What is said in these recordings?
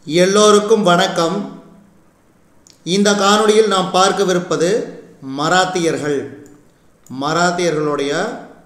எல்லோருக்கும் வணக்கம் இந்த காணொளியில் நாம் பார்க்கவிருப்பது மராத்தியர்கள் மராத்தியர்களுடைய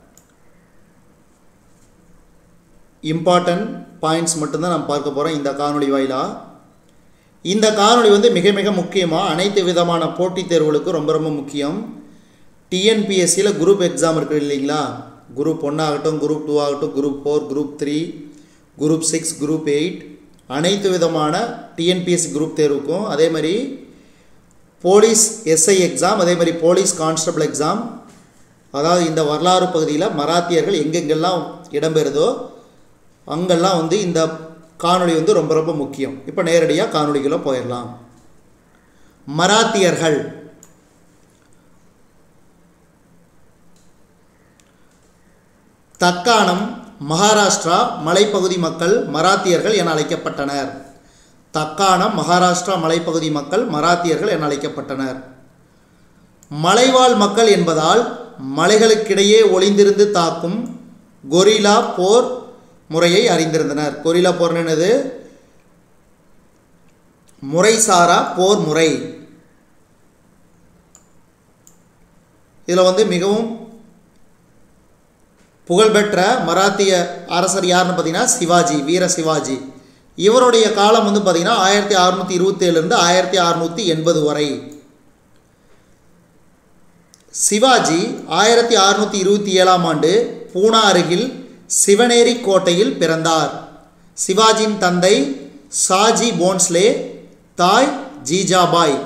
இம்பார்ட்டன்ட் பாயிண்ட்ஸ் மட்டும்தான் நாம் பார்க்க போகிறோம் இந்த காணொளி வாயிலாக இந்த காணொளி வந்து மிக மிக முக்கியமாக அனைத்து விதமான போட்டித் தேர்வுகளுக்கும் ரொம்ப ரொம்ப முக்கியம் டிஎன்பிஎஸ்சியில் குரூப் எக்ஸாம் இருக்குது இல்லைங்களா குரூப் ஒன் ஆகட்டும் குரூப் டூ ஆகட்டும் group four group three group six group eight அனைத்து விதமான டிஎன்பிஎஸ்சி குரூப் தேர்வுக்கும் அதே மாதிரி போலீஸ் எஸ்ஐ எக்ஸாம் அதே மாதிரி போலீஸ் கான்ஸ்டபிள் எக்ஸாம் அதாவது இந்த வரலாறு பகுதியில் மராத்தியர்கள் எங்கெங்கெல்லாம் இடம்பெறுதோ அங்கெல்லாம் வந்து இந்த காணொளி வந்து ரொம்ப ரொம்ப முக்கியம் இப்போ நேரடியாக காணொளிக்குள்ளே போயிடலாம் மராத்தியர்கள் தக்காணம் மகாராஷ்டிரா மலைப்பகுதி மக்கள் மராத்தியர்கள் என அழைக்கப்பட்டனர் தக்காணம் மகாராஷ்டிரா மலைப்பகுதி மக்கள் மராத்தியர்கள் என அழைக்கப்பட்டனர் மலைவாழ் மக்கள் என்பதால் மலைகளுக்கிடையே ஒளிந்திருந்து தாக்கும் கொரில்லா போர் முறையை அறிந்திருந்தனர் கொரில்லா போர் என்னது முறைசாரா போர் முறை இதில் வந்து மிகவும் புகழ்பெற்ற மராத்திய அரசர் யாருன்னு பார்த்தீங்கன்னா சிவாஜி வீர சிவாஜி இவருடைய காலம் வந்து பார்த்தீங்கன்னா ஆயிரத்தி அறுநூற்றி இருபத்தேழுலேருந்து ஆயிரத்தி அறுநூற்றி எண்பது வரை சிவாஜி ஆயிரத்தி அறுநூற்றி இருபத்தி ஏழாம் ஆண்டு பூனா அருகில் சிவனேரி கோட்டையில் பிறந்தார் சிவாஜியின் தந்தை ஷாஜி போன்ஸ்லே தாய் ஜீஜாபாய்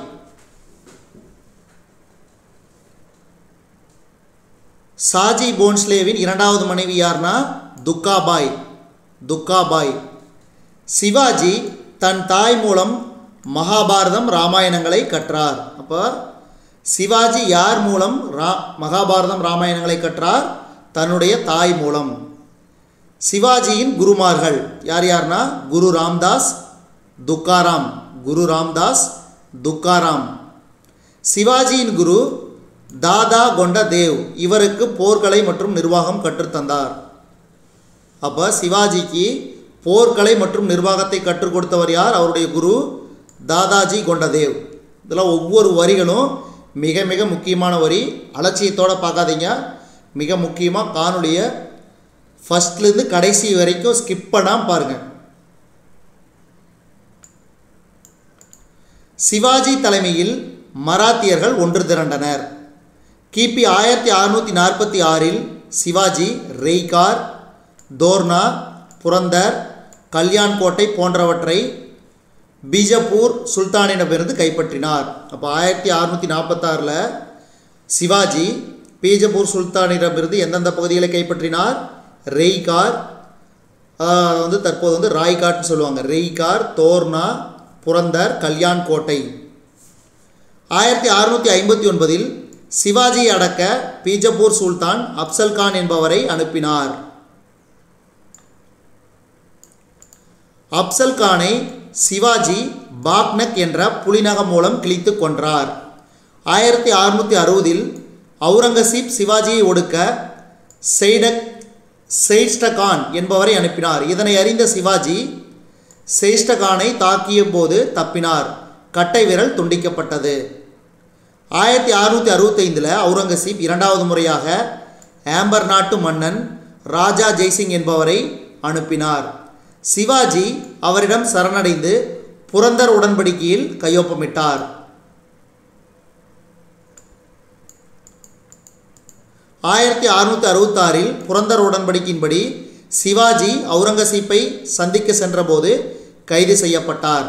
ஷாஜி போன்ஸ்லேவின் இரண்டாவது மனைவி யார்னா துக்காபாய் துக்காபாய் சிவாஜி தன் தாய் மூலம் மகாபாரதம் ராமாயணங்களை கற்றார் அப்போ சிவாஜி யார் மூலம் ரா மகாபாரதம் ராமாயணங்களை கற்றார் தன்னுடைய தாய் மூலம் சிவாஜியின் குருமார்கள் யார் யார்னா குரு ராம்தாஸ் துக்காராம் குரு ராம்தாஸ் துக்காராம் சிவாஜியின் குரு தாதா கொண்ட தேவ் இவருக்கு போர்க்கலை மற்றும் நிர்வாகம் கற்றுத்தந்தார் அப்போ சிவாஜிக்கு போர்க்கலை மற்றும் நிர்வாகத்தை கற்றுக் கொடுத்தவர் யார் அவருடைய குரு தாதாஜி கொண்டதேவ் இதெல்லாம் ஒவ்வொரு வரிகளும் மிக மிக முக்கியமான வரி அலட்சியத்தோடு பார்க்காதீங்க மிக முக்கியமாக காணொலியை ஃபஸ்ட்லேருந்து கடைசி வரைக்கும் ஸ்கிப் பண்ணாமல் பாருங்கள் சிவாஜி தலைமையில் மராத்தியர்கள் ஒன்று திரண்டனர் கிபி ஆயிரத்தி அறுநூற்றி நாற்பத்தி ஆறில் சிவாஜி ரெய்கார் தோர்னா புரந்தர் கல்யாண்கோட்டை போன்றவற்றை பீஜப்பூர் சுல்தானிடமிருந்து கைப்பற்றினார் அப்போ ஆயிரத்தி அறுநூற்றி நாற்பத்தாறில் சிவாஜி பீஜப்பூர் சுல்தானிடமிருந்து எந்தெந்த பகுதிகளை கைப்பற்றினார் ரெய்கார் வந்து தற்போது வந்து ராய்காட்னு சொல்லுவாங்க ரெய்கார் தோர்னா புரந்தர் கல்யாண் கோட்டை ஆயிரத்தி அறுநூற்றி ஐம்பத்தி ஒன்பதில் சிவாஜி அடக்க பீஜப்பூர் சுல்தான் அப்சல் கான் என்பவரை அனுப்பினார் அப்சல் கானை சிவாஜி பாக்னக் என்ற புலிநகம் மூலம் கிழித்து கொன்றார் ஆயிரத்தி அறுநூற்றி அறுபதில் அவுரங்கசீப் சிவாஜியை ஒடுக்க செய்டக் செய்ஸ்டகான் என்பவரை அனுப்பினார் இதனை அறிந்த சிவாஜி செய்ஸ்டகானை தாக்கிய போது தப்பினார் கட்டை விரல் துண்டிக்கப்பட்டது ஆயிரத்தி அறுநூற்றி அறுபத்தைந்தில் அவுரங்கசீப் இரண்டாவது முறையாக ஆம்பர் நாட்டு மன்னன் ராஜா ஜெய்சிங் என்பவரை அனுப்பினார் சிவாஜி அவரிடம் சரணடைந்து புரந்தர் உடன்படிக்கையில் கையொப்பமிட்டார் ஆயிரத்தி அறுநூற்றி அறுபத்தாறில் புரந்தர் உடன்படிக்கையின்படி சிவாஜி அவுரங்கசீப்பை சந்திக்க சென்றபோது கைது செய்யப்பட்டார்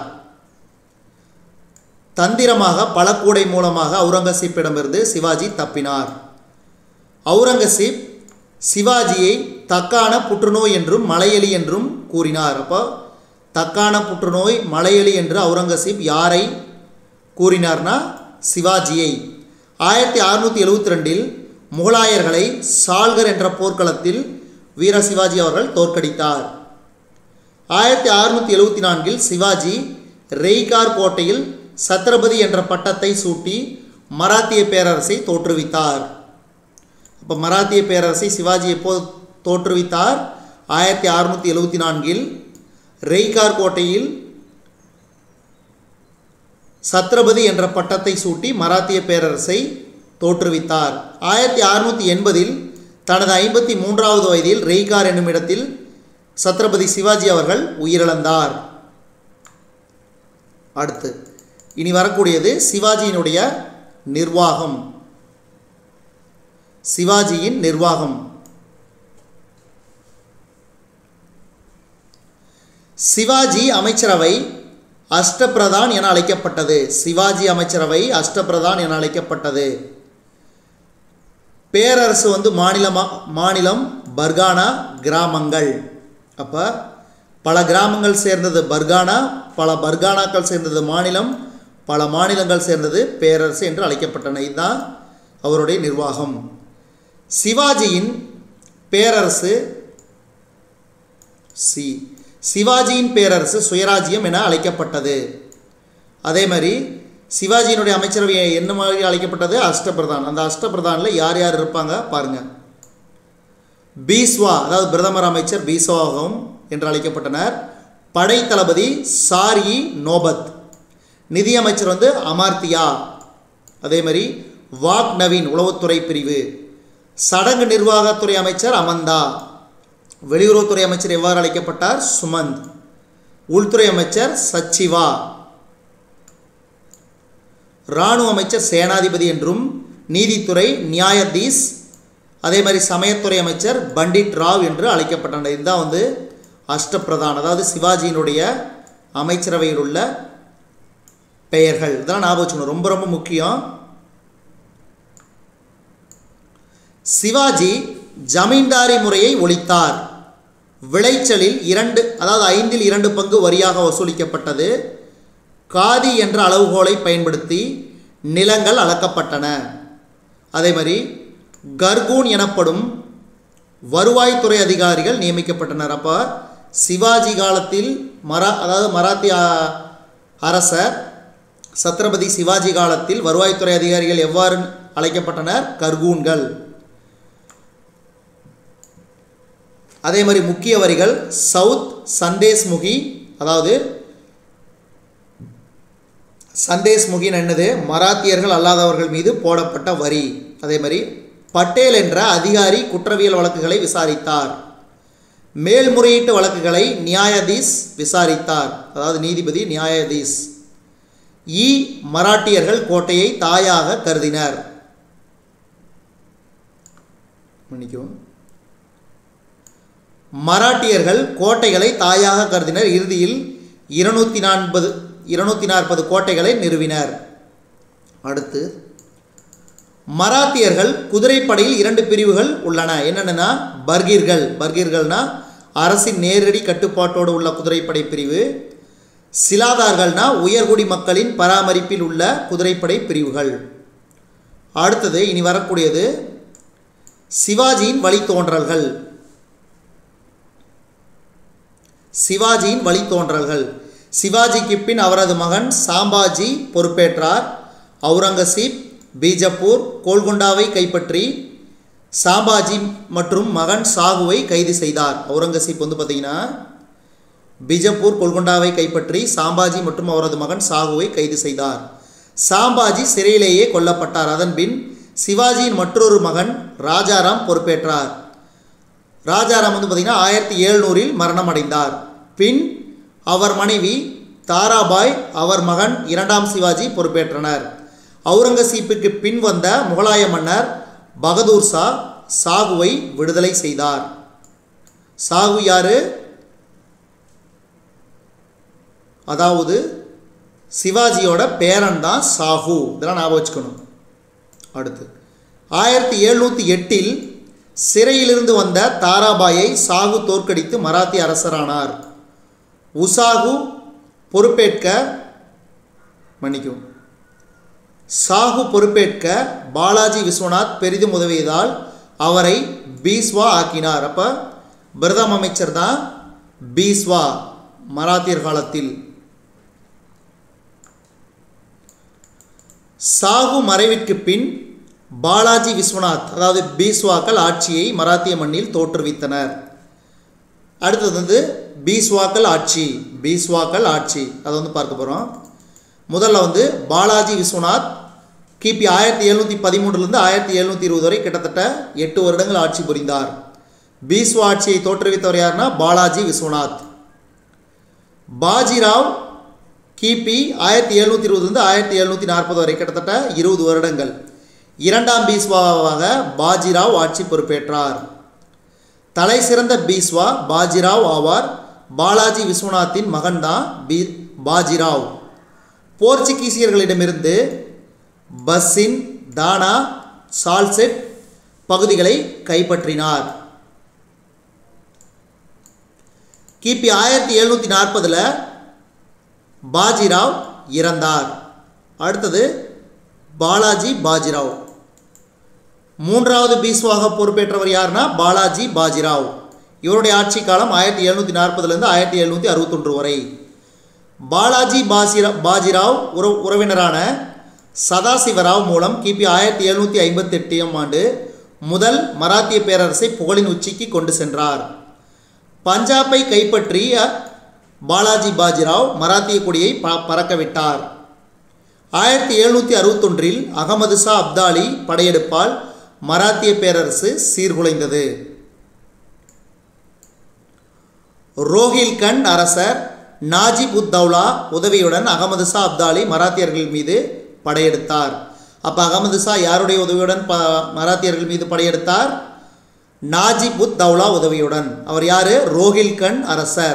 தந்திரமாக பழக்கூடை மூலமாக அவுரங்கசீப்பிடமிருந்து சிவாஜி தப்பினார் அவுரங்கசீப் சிவாஜியை தக்கான புற்றுநோய் என்றும் மலையெலி என்றும் கூறினார் அப்போ தக்கான புற்றுநோய் மலையெலி என்று அவுரங்கசீப் யாரை கூறினார்னா சிவாஜியை ஆயிரத்தி அறுநூற்றி எழுபத்தி ரெண்டில் முகலாயர்களை சால்கர் என்ற போர்க்களத்தில் வீர சிவாஜி அவர்கள் தோற்கடித்தார் ஆயிரத்தி அறுநூற்றி எழுபத்தி நான்கில் சிவாஜி ரெய்கார் கோட்டையில் சத்ரபதி என்ற பட்டத்தை சூட்டி மராத்திய பேரரசை தோற்றுவித்தார் அப்போ மராத்திய பேரரசை சிவாஜி எப்போது தோற்றுவித்தார் ஆயிரத்தி அறுநூற்றி எழுபத்தி நான்கில் ரெய்கார் கோட்டையில் சத்ரபதி என்ற பட்டத்தை சூட்டி மராத்திய பேரரசை தோற்றுவித்தார் ஆயிரத்தி அறுநூற்றி எண்பதில் தனது ஐம்பத்தி மூன்றாவது வயதில் ரெய்கார் என்னும் இடத்தில் சத்ரபதி சிவாஜி அவர்கள் உயிரிழந்தார் அடுத்து இனி வரக்கூடியது சிவாஜியினுடைய நிர்வாகம் சிவாஜியின் நிர்வாகம் சிவாஜி அமைச்சரவை அஷ்டபிரதான் என அழைக்கப்பட்டது சிவாஜி அமைச்சரவை அஷ்டபிரதான் என அழைக்கப்பட்டது பேரரசு வந்து மாநிலமா மாநிலம் பர்கானா கிராமங்கள் அப்போ பல கிராமங்கள் சேர்ந்தது பர்கானா பல பர்கானாக்கள் சேர்ந்தது மாநிலம் பல மாநிலங்கள் சேர்ந்தது பேரரசு என்று அழைக்கப்பட்டன இதுதான் அவருடைய நிர்வாகம் சிவாஜியின் பேரரசு சி சிவாஜியின் பேரரசு சுயராஜ்யம் என அழைக்கப்பட்டது அதே மாதிரி சிவாஜியினுடைய அமைச்சரவை என்ன மாதிரி அழைக்கப்பட்டது அஷ்டபிரதான் அந்த அஷ்டபிரதானில் யார் யார் இருப்பாங்க பாருங்க பீஸ்வா அதாவது பிரதமர் அமைச்சர் பீஸ்வாகவும் என்று அழைக்கப்பட்டனர் படை தளபதி சாரி நோபத் நிதியமைச்சர் வந்து அமார்த்தியா அதே மாதிரி வாக் நவீன் உளவுத்துறை பிரிவு சடங்கு நிர்வாகத்துறை அமைச்சர் அமந்தா வெளியுறவுத்துறை அமைச்சர் எவ்வாறு அழைக்கப்பட்டார் சுமந்த் உள்துறை அமைச்சர் சச்சிவா இராணுவ அமைச்சர் சேனாதிபதி என்றும் நீதித்துறை நியாயதீஸ் அதே மாதிரி சமயத்துறை அமைச்சர் பண்டிட் ராவ் என்று அழைக்கப்பட்டனர் இதுதான் வந்து அஷ்டபிரதான் அதாவது சிவாஜியினுடைய அமைச்சரவையில் உள்ள பெயர்கள் இதெல்லாம் ஞாபகம் வச்சுக்கணும் ரொம்ப ரொம்ப முக்கியம் சிவாஜி ஜமீன்தாரி முறையை ஒழித்தார் விளைச்சலில் இரண்டு அதாவது ஐந்தில் இரண்டு பங்கு வரியாக வசூலிக்கப்பட்டது காதி என்ற அளவுகோலை பயன்படுத்தி நிலங்கள் அளக்கப்பட்டன அதே மாதிரி கர்கூன் எனப்படும் வருவாய்த்துறை அதிகாரிகள் நியமிக்கப்பட்டனர் அப்போ சிவாஜி காலத்தில் மரா அதாவது மராத்திய அரசர் சத்ரபதி சிவாஜி காலத்தில் வருவாய்த்துறை அதிகாரிகள் எவ்வாறு அழைக்கப்பட்டனர் கர்கூன்கள் அதே மாதிரி முக்கிய வரிகள் சவுத் சந்தேஷ்முகி அதாவது சந்தேஷ்முகின் என்னது மராத்தியர்கள் அல்லாதவர்கள் மீது போடப்பட்ட வரி அதே மாதிரி பட்டேல் என்ற அதிகாரி குற்றவியல் வழக்குகளை விசாரித்தார் மேல்முறையீட்டு வழக்குகளை நியாயதீஸ் விசாரித்தார் அதாவது நீதிபதி நியாயதீஸ் இ மராட்டியர்கள் கோட்டையை தாயாக கருதினர் மன்னிக்கவும் மராட்டியர்கள் கோட்டைகளை தாயாக கருதினர் இறுதியில் இருநூத்தி நாற்பது இருநூத்தி நாற்பது கோட்டைகளை நிறுவினர் அடுத்து மராத்தியர்கள் குதிரைப்படையில் இரண்டு பிரிவுகள் உள்ளன என்னென்னா பர்கீர்கள் பர்கீர்கள்னா அரசின் நேரடி கட்டுப்பாட்டோடு உள்ள குதிரைப்படை பிரிவு சிலாதார்கள்னா உயர்குடி மக்களின் பராமரிப்பில் உள்ள குதிரைப்படை பிரிவுகள் அடுத்தது இனி வரக்கூடியது சிவாஜியின் வழித்தோன்றல்கள் சிவாஜியின் வழித்தோன்றல்கள் சிவாஜிக்கு பின் அவரது மகன் சாம்பாஜி பொறுப்பேற்றார் அவுரங்கசீப் பீஜப்பூர் கோல்கொண்டாவை கைப்பற்றி சாம்பாஜி மற்றும் மகன் சாகுவை கைது செய்தார் அவுரங்கசீப் வந்து பார்த்தீங்கன்னா பிஜப்பூர் கொல்கொண்டாவை கைப்பற்றி சாம்பாஜி மற்றும் அவரது மகன் சாகுவை கைது செய்தார் சாம்பாஜி சிறையிலேயே கொல்லப்பட்டார் அதன்பின் சிவாஜியின் மற்றொரு மகன் ராஜாராம் பொறுப்பேற்றார் ராஜாராம் வந்து பார்த்திங்கன்னா ஆயிரத்தி எழுநூறில் மரணம் அடைந்தார் பின் அவர் மனைவி தாராபாய் அவர் மகன் இரண்டாம் சிவாஜி பொறுப்பேற்றனர் அவுரங்கசீப்புக்கு பின் வந்த முகலாய மன்னர் பகதூர் ஷா சாகுவை விடுதலை செய்தார் சாகு யாரு அதாவது சிவாஜியோட பேரன் தான் சாகு இதெல்லாம் ஞாபகம் வச்சுக்கணும் அடுத்து ஆயிரத்தி எழுநூற்றி எட்டில் சிறையிலிருந்து வந்த தாராபாயை சாகு தோற்கடித்து மராத்திய அரசரானார் உசாகு பொறுப்பேற்க மன்னிக்கும் சாகு பொறுப்பேற்க பாலாஜி விஸ்வநாத் பெரிதும் உதவியதால் அவரை பீஸ்வா ஆக்கினார் அப்போ பிரதம அமைச்சர் தான் பீஸ்வா மராத்தியர் காலத்தில் சாகு மறைவிற்கு பின் பாலாஜி விஸ்வநாத் அதாவது பீஸ்வாக்கள் ஆட்சியை மராத்திய மண்ணில் தோற்றுவித்தனர் அடுத்தது வந்து பீஸ்வாக்கள் ஆட்சி பீஸ்வாக்கள் ஆட்சி அதை வந்து பார்க்க போகிறோம் முதல்ல வந்து பாலாஜி விஸ்வநாத் கிபி ஆயிரத்தி எழுநூற்றி பதிமூன்றுலேருந்து ஆயிரத்தி எழுநூற்றி இருபது வரை கிட்டத்தட்ட எட்டு வருடங்கள் ஆட்சி புரிந்தார் பீஸ்வா ஆட்சியை தோற்றுவித்தவர் யாருன்னா பாலாஜி விஸ்வநாத் பாஜிராவ் கிபி ஆயிரத்தி எழுநூற்றி இருபதுலேருந்து ஆயிரத்தி எழுநூற்றி நாற்பது வரை கிட்டத்தட்ட இருபது வருடங்கள் இரண்டாம் பீஸ்வாவாக பாஜிராவ் ஆட்சி பொறுப்பேற்றார் தலை சிறந்த பீஸ்வா பாஜிராவ் ஆவார் பாலாஜி விஸ்வநாத்தின் மகன்தான் பி பாஜிராவ் போர்ச்சுகீசியர்களிடமிருந்து பஸ்ஸின் தானா சால்செட் பகுதிகளை கைப்பற்றினார் கிபி ஆயிரத்தி எழுநூற்றி நாற்பதில் பாஜிராவ் இறந்தார் அடுத்தது பாலாஜி பாஜிராவ் மூன்றாவது பீஸ்வாக பொறுப்பேற்றவர் யாருன்னா பாலாஜி பாஜிராவ் இவருடைய ஆட்சி காலம் ஆயிரத்தி எழுநூற்றி நாற்பதுலேருந்து ஆயிரத்தி எழுநூற்றி அறுபத்தொன்று வரை பாலாஜி பாசிரா பாஜிராவ் உற உறவினரான சதாசிவராவ் மூலம் கிபி ஆயிரத்தி எழுநூற்றி ஐம்பத்தெட்டாம் ஆண்டு முதல் மராத்திய பேரரசை புகழின் உச்சிக்கு கொண்டு சென்றார் பஞ்சாபை கைப்பற்றிய பாலாஜி பாஜிராவ் மராத்திய கொடியை ப பறக்க விட்டார் ஆயிரத்தி எழுநூற்றி அறுபத்தொன்றில் அகமது ஷா அப்தாலி படையெடுப்பால் மராத்திய பேரரசு சீர்குலைந்தது ரோஹில்கண்ட் அரசர் நாஜிப் உத் தௌலா உதவியுடன் அகமது ஷா அப்தாலி மராத்தியர்கள் மீது படையெடுத்தார் அப்போ அகமது ஷா யாருடைய உதவியுடன் ப மராத்தியர்கள் மீது படையெடுத்தார் நாஜிப் உத் தௌலா உதவியுடன் அவர் யாரு ரோஹில்கண்ட் அரசர்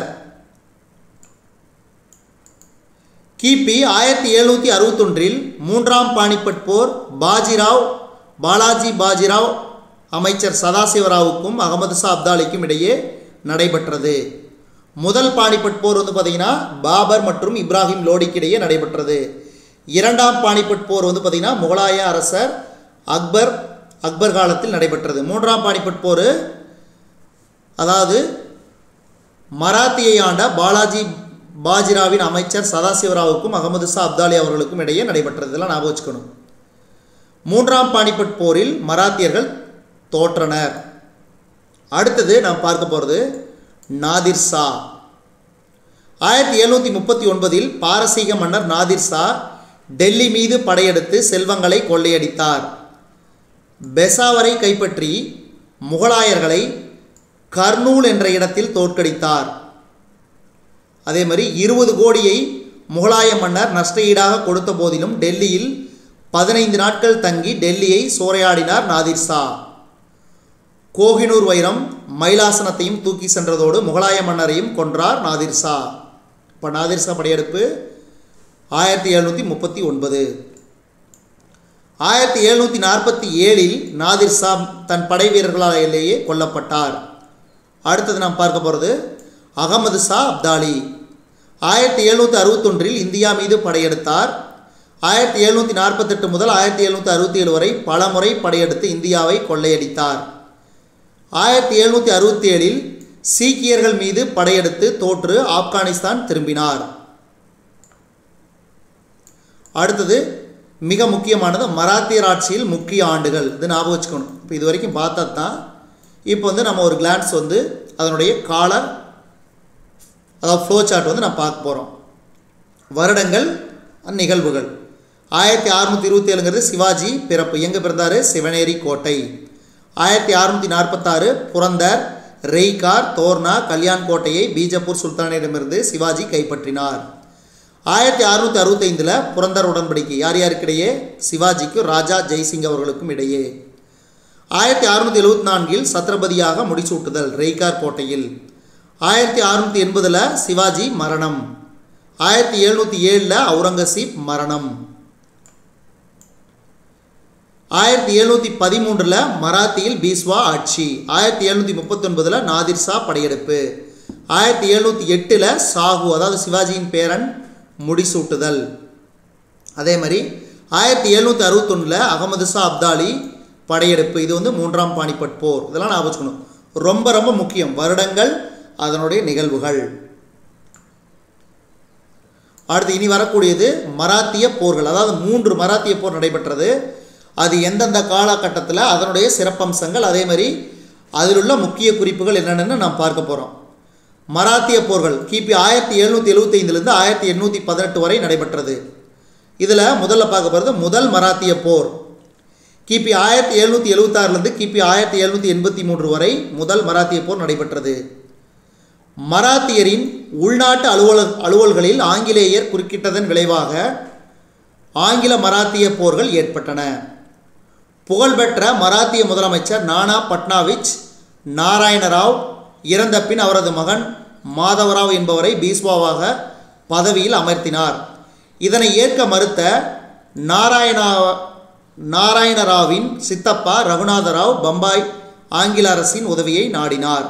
கிபி ஆயிரத்தி எழுநூற்றி அறுபத்தொன்றில் மூன்றாம் பானிபட் போர் பாஜிராவ் பாலாஜி பாஜிராவ் அமைச்சர் சதாசிவராவுக்கும் அகமது ஷா அப்தாலிக்கும் இடையே நடைபெற்றது முதல் பானிபட் போர் வந்து பார்த்திங்கன்னா பாபர் மற்றும் இப்ராஹிம் லோடிக்கு இடையே நடைபெற்றது இரண்டாம் பானிபட் போர் வந்து பார்த்திங்கன்னா முகலாய அரசர் அக்பர் அக்பர் காலத்தில் நடைபெற்றது மூன்றாம் பானிபட் போர் அதாவது மராத்தியை ஆண்ட பாலாஜி பாஜிராவின் அமைச்சர் சதாசிவராவுக்கும் அகமது ஷா அப்தாலி அவர்களுக்கும் இடையே நடைபெற்றது இதெல்லாம் ஞாபகம் வச்சுக்கணும் மூன்றாம் பானிபட் போரில் மராத்தியர்கள் தோற்றனர் அடுத்தது நாம் பார்க்க போகிறது நாதிர் ஷா ஆயிரத்தி எழுநூற்றி முப்பத்தி ஒன்பதில் பாரசீக மன்னர் நாதிர் ஷா டெல்லி மீது படையெடுத்து செல்வங்களை கொள்ளையடித்தார் பெசாவரை கைப்பற்றி முகலாயர்களை கர்னூல் என்ற இடத்தில் தோற்கடித்தார் அதே மாதிரி இருபது கோடியை முகலாய மன்னர் நஷ்ட ஈடாக கொடுத்த போதிலும் டெல்லியில் பதினைந்து நாட்கள் தங்கி டெல்லியை சூறையாடினார் நாதிர் ஷா கோஹினூர் வைரம் மயிலாசனத்தையும் தூக்கி சென்றதோடு முகலாய மன்னரையும் கொன்றார் நாதிர் ஷா இப்போ நாதிர் ஷா படையெடுப்பு ஆயிரத்தி எழுநூற்றி முப்பத்தி ஒன்பது ஆயிரத்தி எழுநூற்றி நாற்பத்தி ஏழில் நாதிர் ஷா தன் படை வீரர்களாலேயே கொல்லப்பட்டார் அடுத்தது நாம் பார்க்க போகிறது அகமது ஷா அப்தாலி ஆயிரத்தி எழுநூற்றி அறுபத்தொன்றில் இந்தியா மீது படையெடுத்தார் ஆயிரத்தி எழுநூற்றி நாற்பத்தெட்டு முதல் ஆயிரத்தி எழுநூற்றி அறுபத்தி ஏழு வரை பல முறை படையெடுத்து இந்தியாவை கொள்ளையடித்தார் ஆயிரத்தி எழுநூற்றி அறுபத்தி ஏழில் சீக்கியர்கள் மீது படையெடுத்து தோற்று ஆப்கானிஸ்தான் திரும்பினார் அடுத்தது மிக முக்கியமானது மராத்தியர் ஆட்சியில் முக்கிய ஆண்டுகள் இது ஞாபகம் வச்சுக்கணும் இப்போ இது வரைக்கும் பார்த்தா தான் இப்போ வந்து நம்ம ஒரு கிளான்ஸ் வந்து அதனுடைய கால அதாவது ஃப்ளோ சார்ட் வந்து நம்ம பார்க்க போகிறோம் வருடங்கள் நிகழ்வுகள் ஆயிரத்தி அறுநூற்றி இருபத்தி ஏழுங்கிறது சிவாஜி பிறப்பு எங்கே பிறந்தார் சிவனேரி கோட்டை ஆயிரத்தி அறுநூற்றி நாற்பத்தாறு புரந்தர் ரெய்கார் தோர்னா கல்யாண் கோட்டையை பீஜப்பூர் சுல்தானிடமிருந்து சிவாஜி கைப்பற்றினார் ஆயிரத்தி அறுநூற்றி அறுபத்தைந்தில் புரந்தர் உடன்படிக்கை யார் யாருக்கிடையே சிவாஜிக்கும் ராஜா ஜெய்சிங் அவர்களுக்கும் இடையே ஆயிரத்தி அறுநூற்றி எழுபத்தி நான்கில் சத்ரபதியாக முடிசூட்டுதல் ரெய்கார் கோட்டையில் ஆயிரத்தி அறுநூற்றி எண்பதில் சிவாஜி மரணம் ஆயிரத்தி எழுநூற்றி ஏழில் அவுரங்கசீப் மரணம் ஆயிரத்தி எழுநூற்றி பதிமூன்றில் மராத்தியில் பீஸ்வா ஆட்சி ஆயிரத்தி எழுநூற்றி முப்பத்தொன்பதில் நாதிர் ஷா படையெடுப்பு ஆயிரத்தி எழுநூற்றி எட்டில் சாகு அதாவது சிவாஜியின் பேரன் முடிசூட்டுதல் அதே மாதிரி ஆயிரத்தி எழுநூற்றி அறுபத்தொன்னில் அகமது ஷா அப்தாலி படையெடுப்பு இது வந்து மூன்றாம் பானிபட் போர் இதெல்லாம் ஞாபகம் வச்சுக்கணும் ரொம்ப ரொம்ப முக்கியம் வருடங்கள் அதனுடைய நிகழ்வுகள் அடுத்து இனி வரக்கூடியது மராத்திய போர்கள் அதாவது மூன்று மராத்திய போர் நடைபெற்றது அது எந்தெந்த காலகட்டத்தில் அதனுடைய சிறப்பம்சங்கள் அதே மாதிரி அதில் உள்ள முக்கிய குறிப்புகள் என்னென்னு நாம் பார்க்க போகிறோம் மராத்திய போர்கள் கிபி ஆயிரத்தி எழுநூற்றி எழுபத்தைந்துலேருந்து ஆயிரத்தி எண்ணூற்றி பதினெட்டு வரை நடைபெற்றது இதில் முதல்ல பார்க்க போகிறது முதல் மராத்திய போர் கிபி ஆயிரத்தி எழுநூற்றி எழுபத்தாறுலேருந்து கிபி ஆயிரத்தி எழுநூற்றி எண்பத்தி மூன்று வரை முதல் மராத்திய போர் நடைபெற்றது மராத்தியரின் உள்நாட்டு அலுவல அலுவல்களில் ஆங்கிலேயர் குறுக்கிட்டதன் விளைவாக ஆங்கில மராத்திய போர்கள் ஏற்பட்டன புகழ்பெற்ற மராத்திய முதலமைச்சர் நானா பட்னாவிச் நாராயணராவ் இறந்த பின் அவரது மகன் மாதவராவ் என்பவரை பீஸ்வாவாக பதவியில் அமர்த்தினார் இதனை ஏற்க மறுத்த நாராயணா நாராயணராவின் சித்தப்பா ரகுநாதராவ் பம்பாய் ஆங்கில அரசின் உதவியை நாடினார்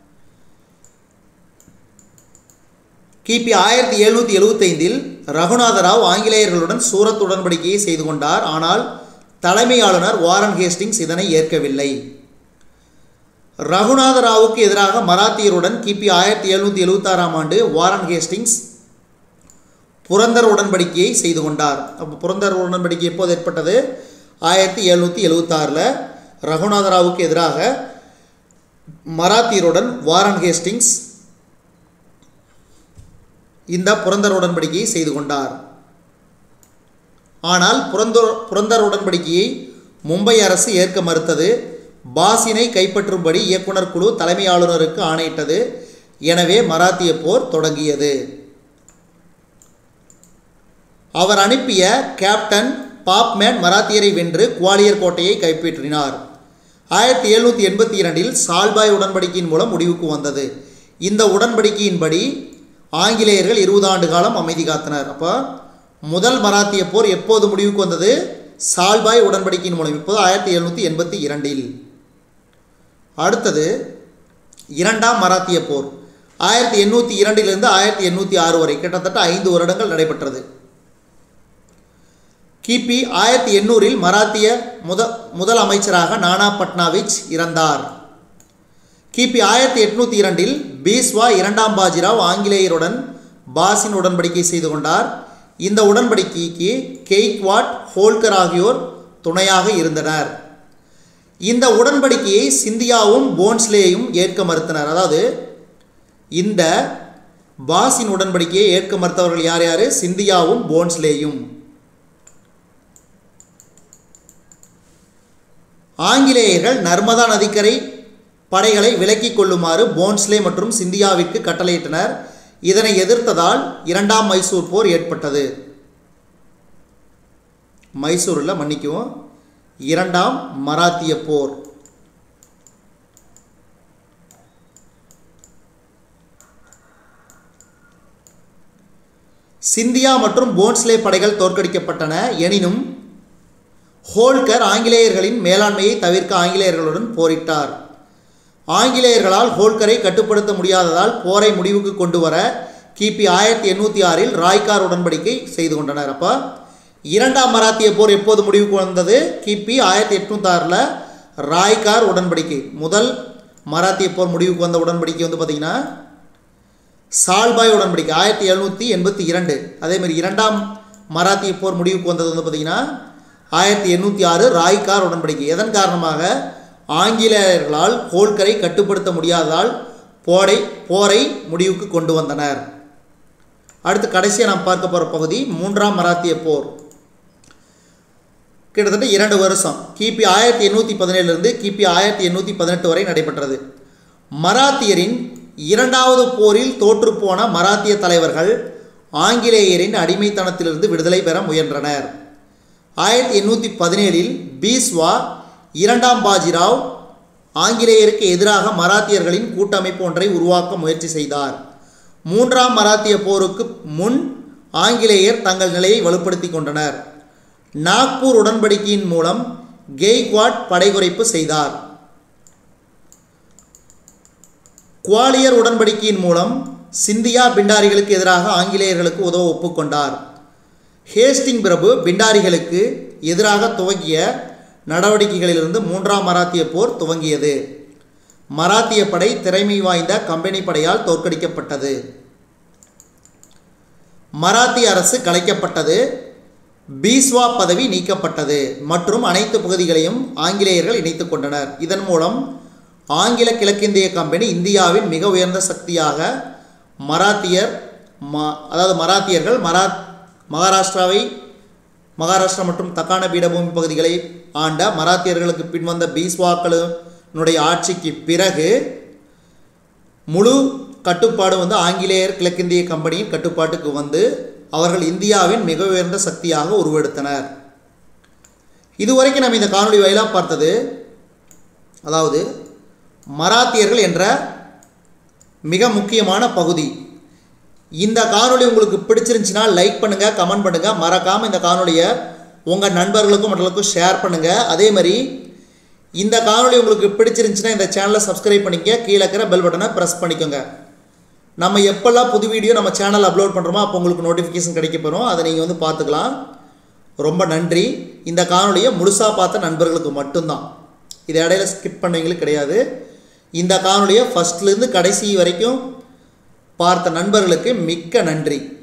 கிபி ஆயிரத்தி எழுநூற்றி எழுபத்தைந்தில் ரகுநாதராவ் ஆங்கிலேயர்களுடன் சூரத் உடன்படிக்கையை செய்து கொண்டார் ஆனால் தலைமை ஆளுநர் வாரன் ஹேஸ்டிங்ஸ் இதனை ஏற்கவில்லை ரகுநாதராவுக்கு எதிராக மராத்தியருடன் கிபி ஆயிரத்தி எழுநூற்றி எழுபத்தாறாம் ஆண்டு வாரன் ஹேஸ்டிங்ஸ் புரந்தர் உடன்படிக்கையை செய்து கொண்டார் அப்போ புரந்தர் உடன்படிக்கை எப்போது ஏற்பட்டது ஆயிரத்தி எழுநூற்றி எழுபத்தாறில் ரகுநாதராவுக்கு எதிராக மராத்தியருடன் வாரன் ஹேஸ்டிங்ஸ் இந்த புரந்தர் உடன்படிக்கையை செய்து கொண்டார் ஆனால் புரந்தர் புரந்தர் உடன்படிக்கையை மும்பை அரசு ஏற்க மறுத்தது பாசினை கைப்பற்றும்படி இயக்குனர் குழு தலைமை ஆளுநருக்கு ஆணையிட்டது எனவே மராத்திய போர் தொடங்கியது அவர் அனுப்பிய கேப்டன் பாப்மேன் மராத்தியரை வென்று குவாலியர் கோட்டையை கைப்பற்றினார் ஆயிரத்தி எழுநூற்றி எண்பத்தி இரண்டில் சால்பாய் உடன்படிக்கையின் மூலம் முடிவுக்கு வந்தது இந்த உடன்படிக்கையின்படி ஆங்கிலேயர்கள் இருபது ஆண்டு காலம் அமைதி காத்தனர் அப்போ முதல் மராத்திய போர் எப்போது முடிவுக்கு வந்தது சால்பாய் உடன்படிக்கையின் மூலம் இப்போது ஆயிரத்தி எழுநூற்றி எண்பத்தி இரண்டில் அடுத்தது இரண்டாம் மராத்திய போர் ஆயிரத்தி எண்ணூற்றி இரண்டிலிருந்து ஆயிரத்தி எண்ணூற்றி ஆறு வரை கிட்டத்தட்ட ஐந்து வருடங்கள் நடைபெற்றது கிபி ஆயிரத்தி எண்ணூறில் மராத்திய முத முதல் அமைச்சராக நானா பட்னாவிச் இறந்தார் கிபி ஆயிரத்தி எட்நூற்றி இரண்டில் பீஸ்வா இரண்டாம் பாஜிராவ் ஆங்கிலேயருடன் பாசின் உடன்படிக்கை செய்து கொண்டார் இந்த உடன்படிக்கைக்கு கெய்க்வாட் ஹோல்கர் ஆகியோர் துணையாக இருந்தனர் இந்த உடன்படிக்கையை சிந்தியாவும் போன்ஸ்லேயும் ஏற்க மறுத்தனர் அதாவது இந்த பாசின் உடன்படிக்கையை ஏற்க மறுத்தவர்கள் யார் யார் சிந்தியாவும் போன்ஸ்லேயும் ஆங்கிலேயர்கள் நர்மதா நதிக்கரை படைகளை விலக்கிக் கொள்ளுமாறு போன்ஸ்லே மற்றும் சிந்தியாவிற்கு கட்டளையிட்டனர் இதனை எதிர்த்ததால் இரண்டாம் மைசூர் போர் ஏற்பட்டது மைசூரில் மன்னிக்கவும் இரண்டாம் மராத்திய போர் சிந்தியா மற்றும் போன்ஸ்லே படைகள் தோற்கடிக்கப்பட்டன எனினும் ஹோல்கர் ஆங்கிலேயர்களின் மேலாண்மையை தவிர்க்க ஆங்கிலேயர்களுடன் போரிட்டார் ஆங்கிலேயர்களால் ஹோல்கரை கட்டுப்படுத்த முடியாததால் போரை முடிவுக்கு கொண்டு வர கிபி ஆயிரத்தி எண்ணூற்றி ஆறில் ராய்கார் உடன்படிக்கை செய்து கொண்டனர் அப்போ இரண்டாம் மராத்திய போர் எப்போது முடிவுக்கு வந்தது கிபி ஆயிரத்தி எட்நூத்தாறில் ராய்கார் உடன்படிக்கை முதல் மராத்திய போர் முடிவுக்கு வந்த உடன்படிக்கை வந்து பார்த்திங்கன்னா சால்பாய் உடன்படிக்கை ஆயிரத்தி எழுநூற்றி எண்பத்தி இரண்டு அதேமாதிரி இரண்டாம் மராத்திய போர் முடிவுக்கு வந்தது வந்து பார்த்திங்கன்னா ஆயிரத்தி எண்ணூற்றி ஆறு ராய்கார் உடன்படிக்கை எதன் காரணமாக ஆங்கிலேயர்களால் ஹோல்கரை கட்டுப்படுத்த முடியாததால் போரை போரை முடிவுக்கு கொண்டு வந்தனர் அடுத்து கடைசியாக நாம் பார்க்க போகிற பகுதி மூன்றாம் மராத்திய போர் கிட்டத்தட்ட இரண்டு வருஷம் கிபி ஆயிரத்தி எண்ணூற்றி பதினேழுலேருந்து கிபி ஆயிரத்தி எண்ணூற்றி பதினெட்டு வரை நடைபெற்றது மராத்தியரின் இரண்டாவது போரில் தோற்றுப்போன மராத்திய தலைவர்கள் ஆங்கிலேயரின் அடிமைத்தனத்திலிருந்து விடுதலை பெற முயன்றனர் ஆயிரத்தி எண்ணூற்றி பதினேழில் பீஸ்வா இரண்டாம் பாஜிராவ் ஆங்கிலேயருக்கு எதிராக மராத்தியர்களின் கூட்டமைப்பு ஒன்றை உருவாக்க முயற்சி செய்தார் மூன்றாம் மராத்திய போருக்கு முன் ஆங்கிலேயர் தங்கள் நிலையை வலுப்படுத்தி கொண்டனர் நாக்பூர் உடன்படிக்கையின் மூலம் கெய்க்வாட் படைகுறைப்பு செய்தார் குவாலியர் உடன்படிக்கையின் மூலம் சிந்தியா பிண்டாரிகளுக்கு எதிராக ஆங்கிலேயர்களுக்கு உதவ ஒப்புக்கொண்டார் ஹேஸ்டிங் பிரபு பிண்டாரிகளுக்கு எதிராக துவங்கிய நடவடிக்கைகளிலிருந்து மூன்றாம் மராத்திய போர் துவங்கியது மராத்திய படை திறமை வாய்ந்த கம்பெனி படையால் தோற்கடிக்கப்பட்டது மராத்திய அரசு கலைக்கப்பட்டது பீஸ்வா பதவி நீக்கப்பட்டது மற்றும் அனைத்து பகுதிகளையும் ஆங்கிலேயர்கள் இணைத்து கொண்டனர் இதன் மூலம் ஆங்கில கிழக்கிந்திய கம்பெனி இந்தியாவின் மிக உயர்ந்த சக்தியாக மராத்தியர் ம அதாவது மராத்தியர்கள் மரா மகாராஷ்டிராவை மகாராஷ்டிரா மற்றும் தக்கான பீடபூமி பகுதிகளை ஆண்ட மராத்தியர்களுக்கு பின்வந்த பீஸ்வாக்களினுடைய ஆட்சிக்கு பிறகு முழு கட்டுப்பாடு வந்து ஆங்கிலேயர் கிழக்கிந்திய கம்பெனியின் கட்டுப்பாட்டுக்கு வந்து அவர்கள் இந்தியாவின் மிக உயர்ந்த சக்தியாக உருவெடுத்தனர் இதுவரைக்கும் நம்ம இந்த காணொளி வாயிலாக பார்த்தது அதாவது மராத்தியர்கள் என்ற மிக முக்கியமான பகுதி இந்த காணொளி உங்களுக்கு பிடிச்சிருந்துச்சுன்னா லைக் பண்ணுங்கள் கமெண்ட் பண்ணுங்கள் மறக்காமல் இந்த காணொளியை உங்கள் நண்பர்களுக்கும் மற்றவர்களுக்கும் ஷேர் பண்ணுங்கள் அதே மாதிரி இந்த காணொளி உங்களுக்கு பிடிச்சிருந்துச்சுன்னா இந்த சேனலை சப்ஸ்கிரைப் பண்ணிக்க கீழே இருக்கிற பெல் பட்டனை ப்ரெஸ் பண்ணிக்கோங்க நம்ம எப்போல்லாம் புது வீடியோ நம்ம சேனல் அப்லோட் பண்ணுறோமோ அப்போ உங்களுக்கு நோட்டிஃபிகேஷன் கிடைக்க பெறும் அதை நீங்கள் வந்து பார்த்துக்கலாம் ரொம்ப நன்றி இந்த காணொளியை முழுசாக பார்த்த நண்பர்களுக்கு மட்டும்தான் இது இடையில ஸ்கிப் பண்ணவங்களுக்கு கிடையாது இந்த காணொளியை ஃபஸ்ட்லேருந்து கடைசி வரைக்கும் பார்த்த நண்பர்களுக்கு மிக்க நன்றி